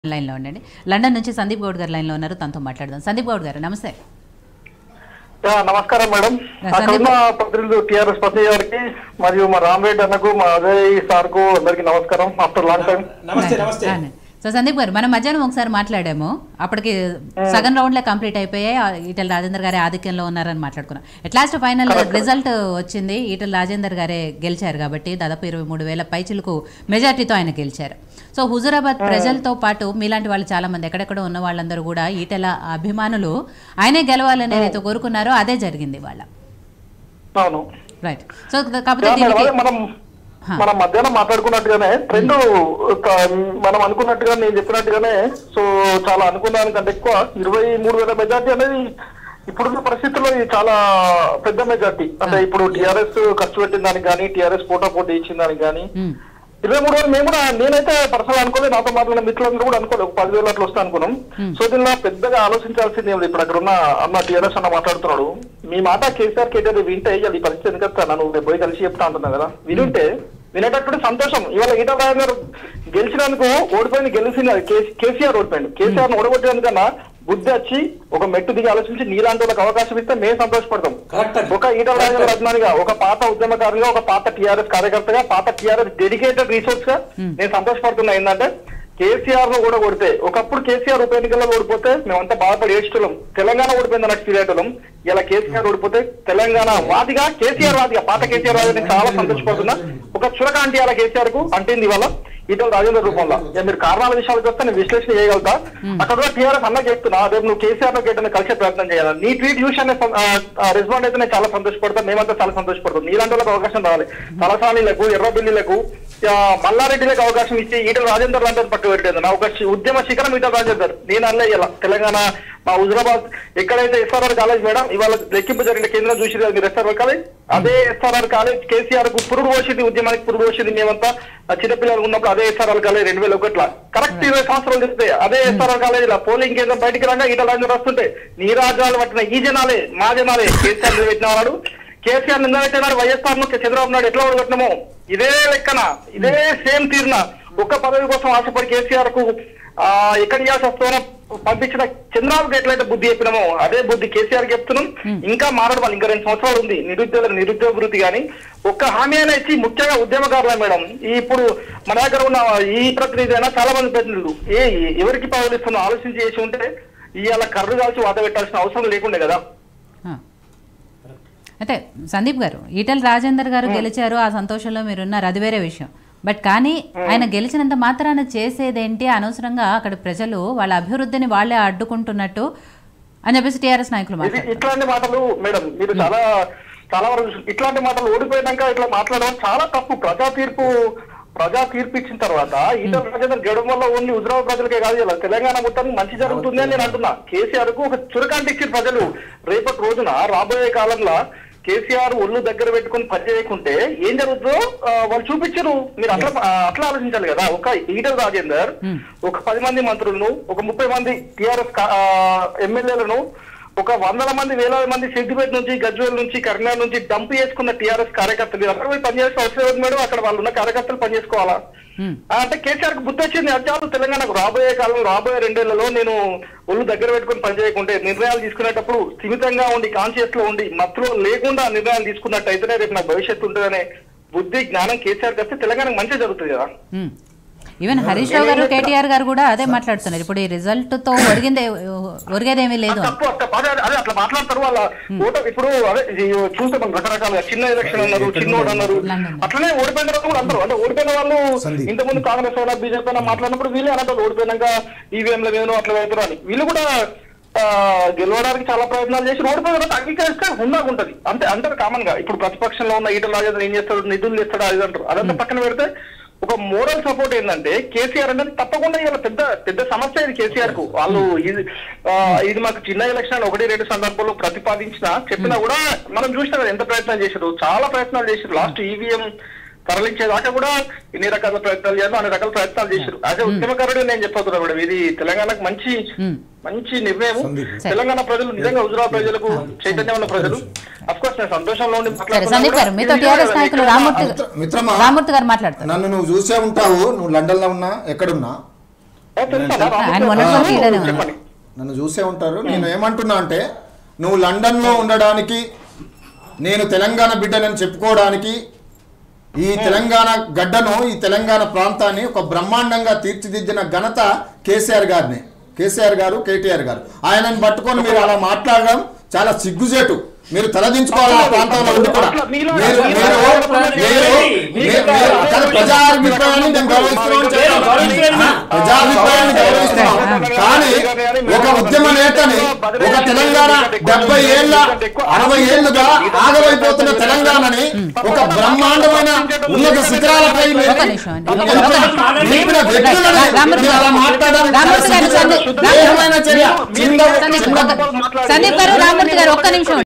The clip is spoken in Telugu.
లైన్లో ఉండండి లండన్ నుంచి సందీప్ గౌడ్ గారు లైన్లో ఉన్నారు తనతో మాట్లాడదాం సందీప్ గౌడ్ గారు నమస్తే యా, నమస్కారం మేడం యా, అక్కడ ఉన్న ప్రతినిధులు టిఆర్ఎస్ ప్రతి గారికి మరియు మా రామరెడ్డి అన్నకు మా అజయ్ సార్ కు అందరికి నమస్కారం ఆఫ్టర్ లాంగ్ టైం నమస్తే నమస్తే ఆ, సో సందీప్ గారు మనం మధ్యాహ్నం ఒకసారి మాట్లాడాము అప్పటికి సగం రౌండ్లే కంప్లీట్ అయిపోయాయి ఆ, ఈటెల రాజేందర్ గారే ఆధిక్యంలో ఉన్నారని మాట్లాడుకున్నాం ఎట్ లాస్ట్ ఫైనల్ రిజల్ట్ వచ్చింది ఈటెల రాజేందర్ గారే గెలిచారు కాబట్టి దాదాపు ఇరవై మూడు వేల పైచిలకు మెజార్టీతో ఆయన గెలిచారు సో హుజురాబాద్ ప్రజలతో పాటు మీలాంటి వాళ్ళు చాలా మంది ఎక్కడెక్కడ ఉన్న వాళ్ళందరూ కూడా ఈటెల అభిమానులు ఆయనే గెలవాలని ఏదైతే కోరుకున్నారో అదే జరిగింది వాళ్ళ అవును రైట్ సో కాకపోతే యా, మేడం, దీనికి అదే మనం హా. మనం మధ్యాహ్నం మాట్లాడుకున్నట్టుగానే ట్రెండ్ మనం అనుకున్నట్టుగా నేను చెప్పినట్టుగానే సో చాలా అనుకున్న దానికంటే ఎక్కువ ఇరవై మూడు వేల మెజార్టీ అనేది ఇప్పుడున్న పరిస్థితుల్లో ఇది చాలా పెద్ద మెజార్టీ అంటే ఇప్పుడు టిఆర్ఎస్ ఖర్చు పెట్టిన దానికి కానీ టిఆర్ఎస్ పోటా పోటీ ఇచ్చిన దానికి కానీ ఉమ్, ఇరవై మూడు వేలు మేము కూడా నేనైతే పర్సనల్ అనుకోలేదు నాతో మాట్లాడిన మిత్రులందరూ కూడా అనుకోలేదు ఒక పదివేలు అట్లా వస్తా అనుకున్నాం సో దీనిలో పెద్దగా ఆలోచించాల్సింది ఏం లేదు ఇప్పుడు అక్కడ ఉన్న అన్న టీఆర్ఎస్ అన్న మాట్లాడుతున్నాడు మీ మాట కేసీఆర్ కేటీఆర్ వింటే ఇవాళ ఈ పరిస్థితి ఎందుకు వస్తా నన్ను రేపు పోయి కలిసి చెప్తా అంటున్నా కదా వినుంటే వినేటప్పుడు సంతోషం ఇవాళ ఈటల రాజు గారు గెలిచినందుకు ఓడిపోయింది గెలిచింది అది కేసీ- కేసీఆర్ ఓడిపోయింది కేసీఆర్ ఓడగొట్టేందుకన్నా బుద్ధి వచ్చి ఒక మెట్టు దిగి ఆలోచించి నీలాంటి వాళ్ళకి అవకాశం ఇస్తే మేము సంతోషపడతాం కరెక్ట్ అండి. ఒక ఈటల రాజేంద్ర అభిమానిగా ఒక పాత ఉద్యమకారుగా ఒక పాత టిఆర్ఎస్ కార్యకర్తగా పాత టిఆర్ఎస్ డెడికేటెడ్ రీసోర్స్ గా నేను సంతోషపడుతున్నా ఏంటంటే కేసీఆర్ ను కూడా కొడితే ఒకప్పుడు కేసీఆర్ ఉప ఎన్నికల్లో ఓడిపోతే మేమంతా బాధపడి ఏడ్చుతున్నాం తెలంగాణ ఓడిపోయింది అన్నట్టు ఫీల్ అవుతున్నాం ఇలా కేసీఆర్ ఓడిపోతే తెలంగాణ వాదిగా కేసీఆర్ వాదిగా పాత కేసీఆర్ వాదిగా నేను చాలా సంతోషపడుతున్నా ఒక చురక అంటే అలా కేసీఆర్ కు అంటింది ఇవాళ ఈటల రాజేంద్ర రూపంలో ఇక మీరు కారణాల విషయాలకు వస్తే నేను విశ్లేషణ చేయగలుగుతా అక్కడ కూడా టీఆర్ఎస్ అన్న చెప్తున్నా రేపు నువ్వు కేసీఆర్ లో గేటని కలిసే ప్రయత్నం చేయాలి నీ ట్వీట్ చూసి రెస్పాండ్ అయితే నేను చాలా సంతోషపడతాను మేమంతా చాలా సంతోషపడతాం నీలాంటి వాళ్ళకి అవకాశం రావాలి తలసానిలకు ఎర్రబిల్లిలకు ఆ, మల్లారెడ్డిలకు అవకాశం ఇచ్చి ఈటల రాజేందర్ లాంటి పట్టు పెట్టేది నా ఒక శి- ఉద్యమ శిఖరం ఈటల రాజేందర్ నేను అన్న ఇలా తెలంగాణ మా హుజరాబాద్ ఎక్కడైతే ఎస్ఆర్ఆర్ కాలేజ్ మేడం ఇవాళ లెక్కింపు జరిగిన కేంద్రం చూసి మీరు ఎస్ఆర్ఆర్ కాలేజ్ అదే ఎస్ఆర్ఆర్ కాలేజ్ కేసీఆర్ కు పురుడు పోసింది ఉద్యమానికి పురుడు పోసింది మేమంతా ఆ చిన్నపిల్లలు ఉన్నప్పుడు అదే ఎస్ఆర్ఆర్ కాలేజ్ రెండు వేల ఒకటిలో కరెక్ట్ ఇరవై సంవత్సరాలు చెప్తే అదే ఎస్ఆర్ఆర్ కాలేజ్ లో పోలింగ్ కేంద్రం బయటికి రాగా ఈటల రాజేందర్ వస్తుంటే నీ రాజ్యాలు పట్టిన ఈ జనాలే మా జనాలే కేసీఆర్ పెట్టిన వాడు కేసీఆర్ నిన్న పెట్టినాడు వైఎస్ఆర్ ను చంద్రబాబు నాయుడు ఎట్లా ఓడగొట్టినామో ఇదే లెక్కన ఇదే సేమ్ తీరున ఒక్క పదవి కోసం ఆశపడి కేసీఆర్ కు ఆ, ఎక్కడ ఇవ్వాల్సి వస్తుందో పంపించిన చంద్రబాబుకి ఎట్లయితే బుద్ధి చెప్పినామో అదే బుద్ధి కేసీఆర్ చెప్తున్నాం ఇంకా మారడం వాళ్ళు ఇంకా రెండు సంవత్సరాలు ఉంది నిరుద్యోగ నిరుద్యోగ వృత్తి కానీ ఒక్క హామీ అయినా ఇచ్చి ముఖ్యంగా ఉద్యమకారులే మేడం ఈ ఇప్పుడు మన దగ్గర ఉన్న ఈ ప్రతినిధి అయినా చాలా మంది ప్రతినిధులు ఏ ఎవరికి పదవులు ఇస్తున్నా ఆలోచించి చేసి ఉంటే ఇవాళ కర్రు కాల్చి వాత పెట్టాల్సిన అవసరం లేకుండే కదా ఆ. అయితే సందీప్ గారు ఈటెల రాజేందర్ గారు గెలిచారు ఆ సంతోషంలో మీరు ఉన్నారు అది వేరే విషయం బట్ కానీ ఆయన గెలిచినంత మాత్రాన చేసేదేంటి అనవసరంగా అక్కడ ప్రజలు వాళ్ళ అభివృద్ధిని వాళ్ళే అడ్డుకుంటున్నట్టు అని చెప్పేసి టీఆర్ఎస్ నాయకులు ఇది మాట్లాడారు ఇట్లాంటి మాటలు మేడం మీరు చాలా చాలా వరకు చూసి- ఇట్లాంటి మాటలు ఓడిపోయినాక ఇట్లా మాట్లాడడం చాలా తప్పు ప్రజా తీర్పు ప్రజా తీర్పు ఇచ్చిన తర్వాత ఈటల రాజేందర్ గెలవడం వల్ల ఓన్లీ హుజరాబాద్ ప్రజలకే కాదు ఇలా తెలంగాణ మొత్తానికి మంచి జరుగుతుంది అని నేను అంటున్నా కేసీఆర్ కు ఒక చురకాంటి ఇచ్చిన ప్రజలు రేపటి రోజున రాబోయే కాలంలో కేసీఆర్ ఒళ్ళు దగ్గర పెట్టుకుని పని చేయకుంటే ఏం జరుగుతుందో ఆ, వాళ్ళు చూపించారు మీరు అట్లా ఆ, అట్లా ఆలోచించాలి కదా ఒక ఈటల రాజేందర్ ఒక పది మంది మంత్రులను ఒక ముప్పై మంది టిఆర్ఎస్ ఎమ్మెల్యేలను ఒక వందల మంది వేలాది మంది సిద్దిపేట నుంచి గజ్వేల్ నుంచి కరీంనగర్ నుంచి డంప్ చేసుకున్న టీఆర్ఎస్ కార్యకర్తలు అక్కడ పోయి పనిచేసిన అవసరం లేదు మేడం అక్కడ వాళ్ళు ఉన్న కార్యకర్తలు పనిచేసుకోవాలా ఉమ్. ఆ, అంటే కేసీఆర్ కు బుద్ధి వచ్చింది అది చాలు తెలంగాణకు రాబోయే కాలం రాబోయే రెండేళ్లలో నేను ఒళ్ళు దగ్గర పెట్టుకుని పనిచేయకుంటే నిర్ణయాలు తీసుకునేటప్పుడు స్థిమితంగా ఉండి కాన్షియస్ లో ఉండి మత్తులో లేకుండా నిర్ణయాలు తీసుకున్నట్టయితేనే రేపు నాకు భవిష్యత్తు ఉంటుందనే బుద్ధి జ్ఞానం కేసీఆర్ వస్తే తెలంగాణకు మంచి జరుగుతుంది కదా ఉమ్. ఈవెన్ హరీష్ రావు గారు కేటీఆర్ గారు కూడా అదే మాట్లాడుతున్నారు ఇప్పుడు ఈ రిజల్ట్ తో ఒరిగిందే ఒరిగేదేమీ లేదు అని తప్పు అట్లా అదే అదే అట్లా మాట్లాడతారు వాళ్ళ ఓట ఇప్పుడు అదే ఇది చూస్తే మనం రకరకాలుగా చిన్న ఎలక్షన్ అన్నారు చిన్నోడు అన్నారు లండన్. అట్లనే ఓడిపోయిన వాళ్ళు కూడా అంటారు అంటే ఓడిపోయిన వాళ్ళు సందీప్. ఇంతకుముందు కాంగ్రెస్ అయినా బీజేపీ అయినా మాట్లాడినప్పుడు వీళ్ళే అన్నట్టు ఓడిపోయినాక ఈవీఎంల వేను అట్లా వెళ్తారు అని వీళ్ళు కూడా ఆ, గెలవడానికి చాలా ప్రయత్నాలు చేసి ఓడిపోయిన తర్వాత అంగీకరిస్తే హుందాగా ఉంటది అంతే అంటారు కామన్ గా ఇప్పుడు ప్రతిపక్షంలో ఉన్న ఈటల రాజేంద్ర ఏం చేస్తాడు నిధులు ఇస్తాడు అది అంటారు అదంతా పక్కన పెడితే ఒక మోరల్ సపోర్ట్ ఏంటంటే కేసీఆర్ అనేది తప్పకుండా ఇవాళ పెద్ద పెద్ద సమస్య ఇది కేసీఆర్ కు వాళ్ళు ఇది ఆ, ఇది మాకు చిన్న ఎలక్షన్ ఒకటి రెండు సందర్భాల్లో ప్రతిపాదించిన చెప్పినా కూడా మనం చూసినా కదా ఎంత ప్రయత్నాలు చేశారు చాలా ప్రయత్నాలు చేశారు లాస్ట్ ఈవీఎం తరలించేదాకా కూడా ఎన్ని రకాల ప్రయత్నాలు చేయాలో అన్ని రకాల ప్రయత్నాలు చేశారు అదే ఉద్యమకారుడు నేను చెప్పబోతున్నా మేడం ఇది తెలంగాణకు మంచి ఉమ్. మంచి నిర్ణయం సందీప్. తెలంగాణ ప్రజలు నిజంగా హుజరాబాద్ ప్రజలకు చైతన్యం ఉన్న ప్రజలు అఫ్ కోర్స్ నేను సంతోషంలో ఉండి సరే మాట్లాడుతున్నా సందీప్ గారు కూడా మీతో ఇది టీఆర్ఎస్ నిజంగా నాయకులు ఇక్కడ రామూర్తి మిత్ర- మిత్రమా రామూర్తి గారు మాట్లాడతారు నన్ను నువ్వు చూసే ఉంటావు నువ్వు లండన్ లో ఉన్నా ఎక్కడున్నా తెలుసా? రామకృష్ణ ఆయన మొన్నటి వరకు ఈడనే ఉన్నారు. చెప్పండి నన్ను చూసే ఉంటారు నేను ఏమంటున్నా అంటే నువ్వు లండన్లో ఉండడానికి నేను తెలంగాణ బిడ్డనని చెప్పుకోవడానికి ఈ తెలంగాణ గడ్డను ఈ తెలంగాణ ప్రాంతాన్ని ఒక బ్రహ్మాండంగా తీర్చిదిద్దిన ఘనత కేసీఆర్ గారిని కేసీఆర్ గారు కేటీఆర్ గారు ఆయనను పట్టుకొని మీరు అలా మాట్లాడడం చాలా సిగ్గుచేటు మీరు తలదించుకోవాలి ఆ ప్రాంతంలో ఉండి కూడా మీరు మీరు మీరు మీరు- మీరు కానీ ప్రజా అభిప్రాయాన్ని నేను గౌరవిస్తున్నాను చెప్తాను. ప్రజాభిప్రాయాన్ని గౌరవిస్తున్నాం కానీ ఒక ఉద్యమ నేతని ఒక తెలంగాణ డెబ్బై ఏళ్ళ అరవై ఏళ్ళుగా ఆగమైపోతున్న తెలంగాణని ఒక బ్రహ్మాండమైన ఉన్నత శిఖరాలపై ఒక నిమిషం అండి. ఒక నిమిషం. నిలిపిన వ్యక్తులని రామూర్తి మీరు అలా మాట్లాడడం రామూర్తి గారు చాలా సందీప్ సిగ్గుచేటు. ఏమైనా చర్య చిన్న సందీప్ చిన్న ఒక- సందీప్ గారు రామూర్తి గారు ఒక్క నిమిషం